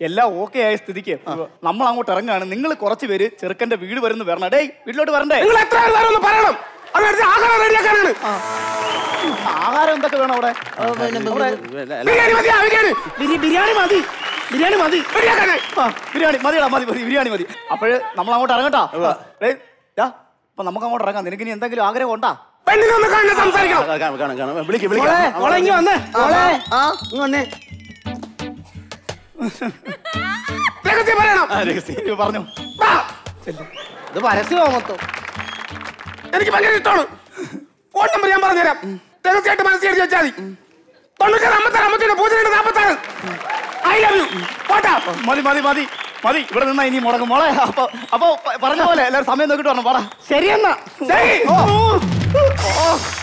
എല്ലാം ഓക്കെ ആയ സ്ഥിതിക്ക് നമ്മൾ അങ്ങോട്ട് ഇറങ്ങാണ് നിങ്ങൾ കുറച്ച് പേര് ചെറുക്കന്റെ വീട് വരുന്നു വരണം ഡേയ് വീട്ടിലോട്ട് വരണ്ടേ നിങ്ങൾ എത്ര പേര് വേണം ഒന്ന് പറയണം അതനുസരിച്ച് ആഹാരം റെഡിയാക്കാനാണ് ആഹാരം എന്തൊക്കെ വേണം അവിടെ അവിടെ ബിരിയാണി മതിയാ ബിരിയാണി ബിരി- ബിരിയാണി മതി ബിരിയാണി മതി റെഡിയാക്കാനാ ആ, ബിരിയാണി മതിടാ മതി മതി ബിരിയാണി മതി അപ്പോഴ് നമ്മൾ അങ്ങോട്ട് ഇറങ്ങട്ടാ ഡേയ്, ദാ, അപ്പൊ നമുക്ക് അങ്ങോട്ട് ഇറങ്ങാം നിനക്ക് ഇനി എന്തെങ്കിലും ആഗ്രഹം ഉണ്ടാ പെണ്ണിനെ ഒന്ന് കാണാൻ സംസാരിക്കണം കാണാം കാണാം കാണാം വിളിക്ക് മോളെ, വിളിക്കാം മോളെ ഇങ്ങ് വന്നേ മോളെ ആ ഇങ്ങ് വന്നേ രഹസ്യം പറയണം ഇത് പറഞ്ഞു വാ. ഇത് പരസ്യമാ മൊത്തം എനിക്ക് ഭയങ്കര ഇഷ്ടമാണ് ഫോൺ നമ്പർ ഞാൻ പറഞ്ഞുതരാം രഹസ്യമായിട്ട് മനസ്സിൽ എഴുതി വെച്ചാൽ മതി തൊണ്ണൂറ്റാറ് അമ്പത്താറ് അമ്പത്തേഴ് പൂജ്യം രണ്ട് നാൽപ്പത്താറ് ഐ ലവ് യു പോട്ടാ മതി മതി മതി മതി ഇവിടെ നിന്നാ ഇനി മുടങ്ങും മോളെ അപ്പൊ അപ്പൊ പ- പറഞ്ഞ പോലെ എല്ലാവരും സമയം നോക്കിട്ട് പറഞ്ഞു പറ ശരിയെന്നാ ശരി ഓ, ഓ,